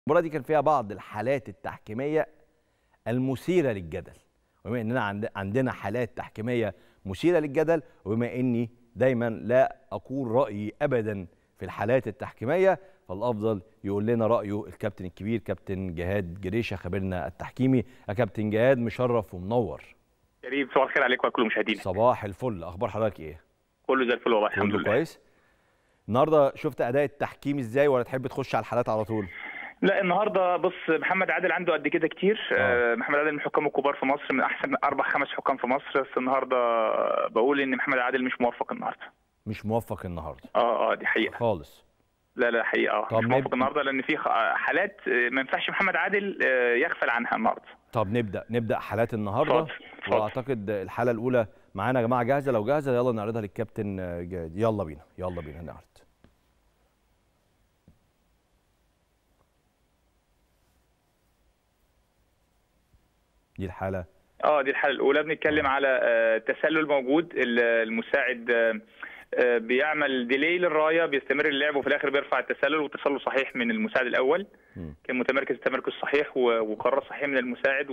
المباراه دي كان فيها بعض الحالات التحكيميه المثيره للجدل وبما اننا عند عندنا حالات تحكيميه مثيره للجدل وبما اني دايما لا اقول رايي ابدا في الحالات التحكيميه فالافضل يقول لنا رايه الكابتن الكبير كابتن جهاد جريشه خبيرنا التحكيمي يا كابتن جهاد مشرف ومنور كريم صباح الخير عليك وعلى كل مشاهدينا صباح الفل اخبار حضرتك ايه كله زي الفل والله الحمد كله لله كويس النهارده شفت اداء التحكيم ازاي ولا تحب تخش على الحالات على طول لا النهارده بص محمد عادل عنده قد كده كتير آه. آه. محمد عادل من الحكام الكبار في مصر من احسن اربع خمس حكام في مصر بس النهارده بقول ان محمد عادل مش موفق النهارده مش موفق النهارده اه اه دي حقيقه خالص لا لا حقيقه اه طب مش موفق نب- النهارده لان في خ- حالات آه، ما ينفعش محمد عادل آه، يغفل عنها النهارده طب نبدا نبدا حالات النهارده اتفضل، اتفضل. واعتقد الحاله الاولى معانا يا جماعه جاهزه لو جاهزه يلا نعرضها للكابتن جهاد يلا بينا يلا بينا نعرض دي الحاله اه دي الحاله الاولى بنتكلم على آه، تسلل موجود ال- المساعد آه، آه، بيعمل ديلي للرايه بيستمر اللعب وفي الاخر بيرفع التسلل والتسلل صحيح من المساعد الاول مم. كان متمركز التمركز صحيح و- وقرار صحيح من المساعد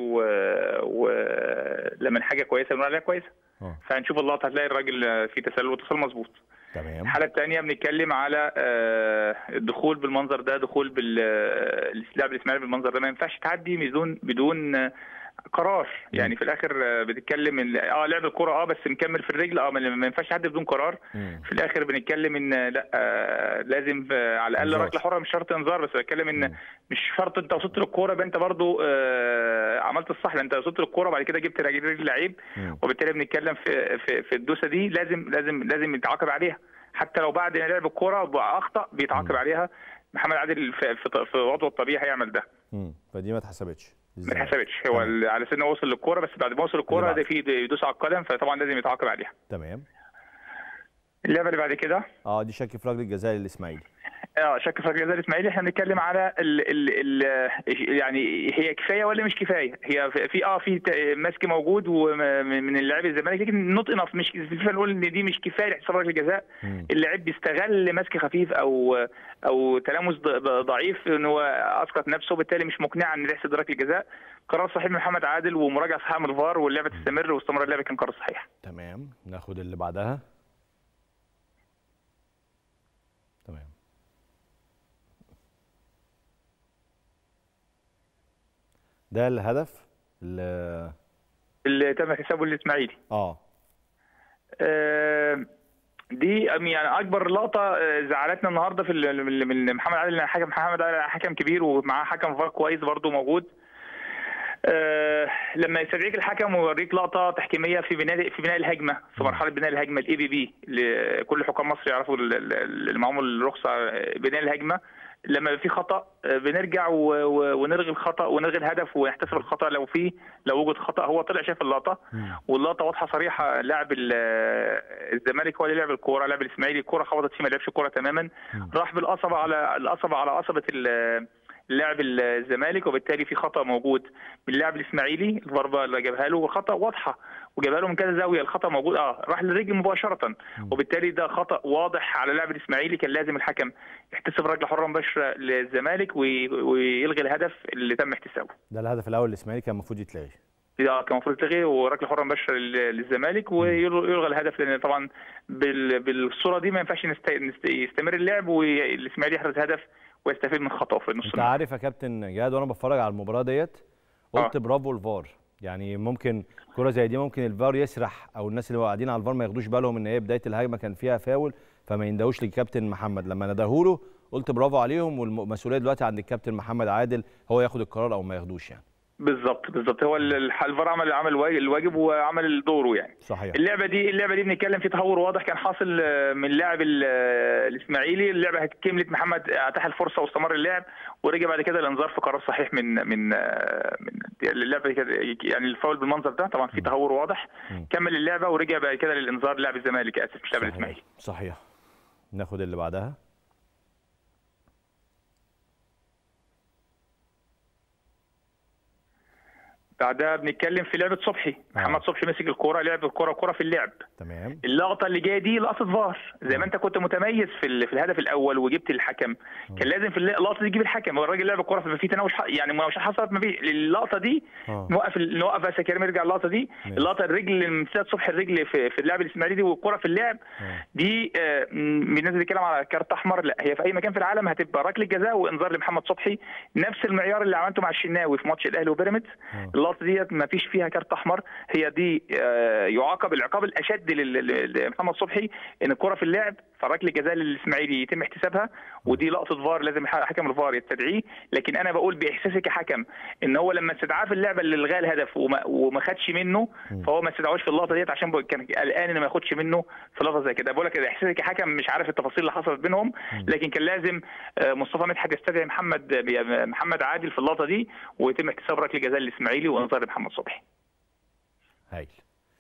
ولما حاجه كويسه بنقول عليها كويسه اه فهنشوف اللقطه هتلاقي الراجل آه، في تسلل واتصال مظبوط تمام الحاله الثانيه بنتكلم على آه، الدخول بالمنظر ده دخول باللاعب الاسماعيلي بالمنظر ده ما ينفعش تعدي بدون بدون آه، قرار يعني في الاخر آه، بنتكلم إن- اه لعب الكره اه بس مكمل في الرجل اه ما ما ينفعش تعدي بدون قرار مم. في الاخر بنتكلم ان آه، لا آه، لازم آه، على الاقل إنذار. ركله حره مش شرط انذار بس بتكلم ان مم. مش شرط انت وصلت للكوره يبقى انت برضو آه، عملت الصح لان انت وصلت للكوره وبعد كده جبت رجل رجل لعيب مم. وبالتالي بنتكلم في في في الدوسه دي لازم لازم لازم يتعاقب عليها حتى لو بعد ما لعب الكوره اخطا بيتعاقب عليها محمد عادل في في, في وضعه الطبيعي هيعمل ده مم. فدي ما اتحسبتش ما إزاي؟ اتحسبش هو تمام. ال- على سنه وصل للكوره بس بعد ما وصل اللي الكوره بعد. ده في يدوس على القدم فطبعا لازم يتعاقب عليها تمام اللعبه اللي بعد كده اه دي شك في رجل الجزائري الاسماعيلي اه شك في الجزائر الاسماعيلي احنا بنتكلم على ال ال ال يعني هي كفايه ولا مش كفايه هي في- في اه في ت- ماسك موجود ومن اللاعب الزمالك لكن نوت انف مش فيفا نقول ان دي مش كفايه لحساب ركله الجزاء مم. اللاعب بيستغل مسك خفيف او او تلامس ض- ضعيف ان هو اسقط نفسه وبالتالي مش مقنع ان يحسب ركله الجزاء قرار صحيح من محمد عادل ومراجعه صحيحه من الفار واللعبه تستمر واستمر اللعب كان قرار صحيح تمام ناخد اللي بعدها تمام ده الهدف اللي اللي تم حسابه الاسماعيلي اه آه، دي يعني اكبر لقطه آه، زعلتنا النهارده في ال- من من محمد عادل لأن حكم محمد عادل حكم كبير ومعاه حكم فار كويس برضه موجود آه، لما يستدعيك الحكم ويوريك لقطه تحكيميه في بناء في بناء الهجمه في مرحله بناء الهجمه الاي بي بي كل حكام مصر يعرفوا ال- ال- اللي معاهم الرخصه آه، بناء الهجمه لما يبقى في خطا آه، بنرجع و- و- ونلغي الخطا ونلغي الهدف ونحتسب الخطا لو في لو وجد خطا هو طلع شاف اللقطه مم. واللقطه واضحه صريحه لاعب ال- الزمالك هو اللي لعب الكوره لاعب الاسماعيلي الكوره خبطت فيه ما لعبش الكوره تماما مم. راح بالقصبه على القصبه على قصبه ال- اللاعب الزمالك وبالتالي في خطا موجود من اللاعب الاسماعيلي الضربه اللي جابها له والخطا واضحه وجابها له من كذا زاويه الخطا موجود اه راح للرجل مباشره وبالتالي ده خطا واضح على اللاعب الاسماعيلي كان لازم الحكم يحتسب ركله حره مباشره للزمالك وي- ويلغي الهدف اللي تم احتسابه ده الهدف الاول الاسماعيلي كان المفروض يتلغي اه كان المفروض تلغي وركله حره مباشره لل- للزمالك ويلغى الهدف لان طبعا بال- بالصوره دي ما ينفعش نست- نست- يستمر اللعب والاسماعيلي يحرز هدف ويستفيد من خطأه في نص انت الملعب عارف يا كابتن جهاد وانا بتفرج على المباراه ديت قلت آه. برافو الفار يعني ممكن كرة زي دي ممكن الفار يسرح او الناس اللي قاعدين على الفار ما ياخدوش بالهم ان هي بدايه الهجمه كان فيها فاول فما يندهوش للكابتن محمد لما ندهوله قلت برافو عليهم والمسؤوليه دلوقتي عند الكابتن محمد عادل هو ياخد القرار او ما ياخدوش يعني بالظبط بالظبط هو ال- الح- الفار عمل عمل الواجب- الواجب وعمل دوره يعني صحيح اللعبه دي اللعبه دي بنتكلم في تهور واضح كان حاصل آه، من اللاعب ال- آه، الاسماعيلي اللعبه كملت محمد اتاح الفرصه واستمر اللعب ورجع بعد كده الانذار في قرار صحيح من من آه، من اللعبه دي كده- يعني الفاول بالمنظر ده طبعا في تهور واضح مم. كمل اللعبه ورجع بعد كده للانذار لاعب الزمالك اسف مش لاعب صحيح الاسماعيلي صحيح ناخد اللي بعدها بعدها بنتكلم في لعبه صبحي آه. محمد صبحي مسك الكوره لعب الكوره كوره في اللعب تمام اللقطه اللي جايه دي لقطه فار زي ما انت كنت متميز في ال- في الهدف الاول وجبت الحكم كان لازم في اللقطه دي تجيب الحكم هو الراجل لعب الكوره فما في تناوش حق- يعني مناوشات حصلت ما في اللقطه دي آه. نوقف ال- نوقف يا كريم ارجع اللقطه دي ماشي. اللقطه الرجل امتداد صبحي الرجل في, في اللعب الاسماعيلي دي والكوره في اللعب آه. دي آه، م- الناس بتتكلم على كارت احمر لا هي في اي مكان في العالم هتبقى ركله جزاء وانذار لمحمد صبحي نفس المعيار اللي عملته مع الشناوي في ماتش الاهلي وبيراميدز آه. اللقطه ديت ما فيش فيها كارت احمر هي دي آه، يعاقب العقاب الاشد لل- لل- لمحمد صبحي ان الكره في اللعب فركله جزاء للاسماعيلي يتم احتسابها ودي لقطه فار لازم ح- حكم الفار يستدعيه لكن انا بقول باحساسي كحكم ان هو لما استدعاه في اللعبه اللي الغاه الهدف وما, وما خدش منه فهو ما استدعوش في اللقطه ديت عشان كان قلقان ان ما ياخدش منه في لقطه زي كده بقول لك احساسي كحكم مش عارف التفاصيل اللي حصلت بينهم لكن كان لازم آه، مصطفى مدحت يستدعي محمد محمد عادل في اللقطه دي ويتم احتساب ركله جزاء للاسماعيلي وانذار لمحمد صبحي هايل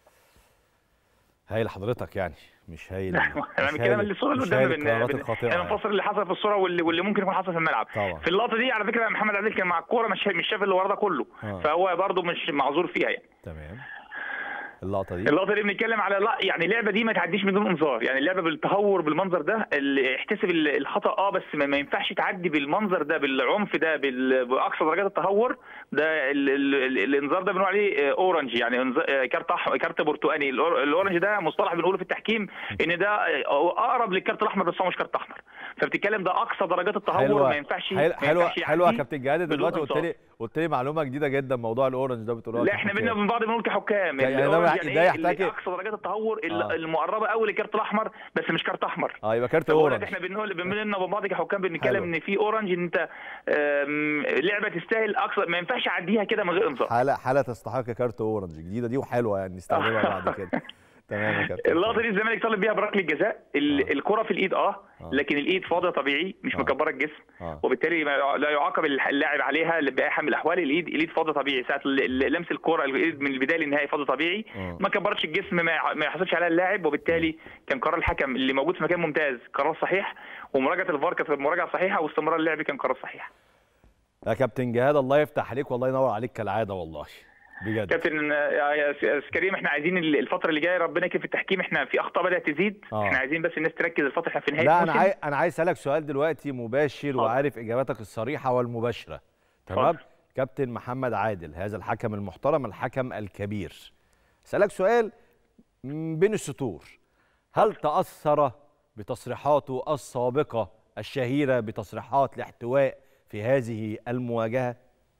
هايل حضرتك يعني مش هايل انا مش بتكلم هايل- اللي الصوره اللي مش قدامنا هايل بن- القرارات بن- الخاطئه انا يعني. بنفسر اللي حصل في الصوره واللي, واللي ممكن يكون حصل في الملعب طبعا. في اللقطه دي على فكره محمد عادل كان مع الكوره مش مش شاف اللي ورا ده كله آه. فهو برده مش معذور فيها يعني تمام اللقطه دي اللقطه اللي بنتكلم على لا يعني اللعبه دي ما تعديش من دون انذار يعني اللعبه بالتهور بالمنظر ده اللي احتسب ال- الخطا اه بس ما ما ينفعش تعدي بالمنظر ده بالعنف ده بال- باقصى درجات التهور ده ال- ال- ال- الانذار ده بنقول عليه آه، اورنج يعني إنذ- آه، كارت أح- كارت برتقاني الأور- الاورنج ده مصطلح بنقوله في التحكيم ان ده آه، اقرب للكارت الاحمر بس هو مش كارت احمر فبتتكلم ده اقصى درجات التهور حلوه ما ينفعش حلوه ما حلوه ينفعش حلوه يا يعدي كابتن جهاد بدون دلوقتي قلت إنذار. لي قلت لي معلومه جديده جدا موضوع الاورنج ده بتقولها لا احنا بينا من بعض بنقول كحكام يعني ده الأورنج بقى- ده إيه؟ يحتاج- اللي اقصى درجات التهور ال- آه. المقربه قوي للكارت الاحمر بس مش كارت احمر اه يبقى كارت فبقول لك اورنج احنا بنقول بيننا وبين بعض كحكام بنتكلم حلو. ان في اورنج ان انت آم، لعبه تستاهل اقصى ما ينفعش اعديها كده من غير انذار حاله حاله تستحق كارت اورنج جديده دي وحلوه يعني نستخدمها بعد كده تمام يا كابتن اللقطه دي الزمالك طالب بيها بركله جزاء ال- آه. الكره في الايد اه آه. لكن الايد في وضع طبيعي مش آه. مكبره الجسم آه. وبالتالي ما- لا يعاقب اللاعب عليها باي حال من الاحوال الايد الايد في وضع طبيعي ساعه ال- ال- لمس الكره الايد من البدايه للنهايه في وضع طبيعي آه. ما كبرتش الجسم ما يح- ما يحصلش عليها اللاعب وبالتالي كان قرار الحكم اللي موجود في مكان ممتاز قرار صحيح ومراجعه الفار كانت مراجعه صحيحه واستمرار اللعب كان قرار صحيح يا كابتن جهاد الله يفتح عليك والله ينور عليك كالعاده والله بجد كابتن آه، يا أستاذ كريم احنا عايزين ال- الفتره اللي جايه ربنا يكرم في التحكيم احنا في اخطاء بدات تزيد آه. احنا عايزين بس الناس تركز الفتره احنا في نهايه لا انا موسم. عايز انا عايز اسالك سؤال دلوقتي مباشر اتفضل. وعارف اجاباتك الصريحه والمباشره تمام اتفضل. كابتن محمد عادل هذا الحكم المحترم الحكم الكبير اسالك سؤال م، بين السطور هل تاثر بتصريحاته السابقه الشهيره بتصريحات الاحتواء في هذه المواجهه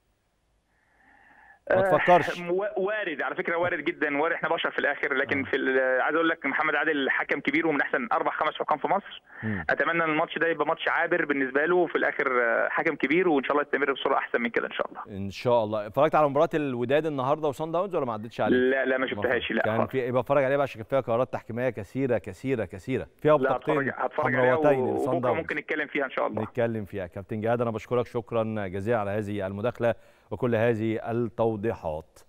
ما آه، تفكرش م- وارد على فكره وارد جدا وارد احنا بشر في الاخر لكن في ال- عايز اقول لك محمد عادل حكم كبير ومن احسن اربع خمس حكام في مصر مم. اتمنى ان الماتش ده يبقى ماتش عابر بالنسبه له وفي الاخر آه، حكم كبير وان شاء الله يستمر بصوره احسن من كده ان شاء الله ان شاء الله اتفرجت على مباراه الوداد النهارده وصن داونز ولا ما عدتش عليه لا لا ما شفتهاش لا كان خالص. في يبقى اتفرج عليها بقى عشان كان فيها قرارات تحكيميه كثيره كثيره كثيره فيها لا بطاقتين هتفرج هتفرج عليها حمراوتين و- لصن وبكره داونز ممكن نتكلم فيها ان شاء الله نتكلم فيها كابتن جهاد انا بشكرك شكرا جزيلا على هذه المداخله وكل هذه التوضيحات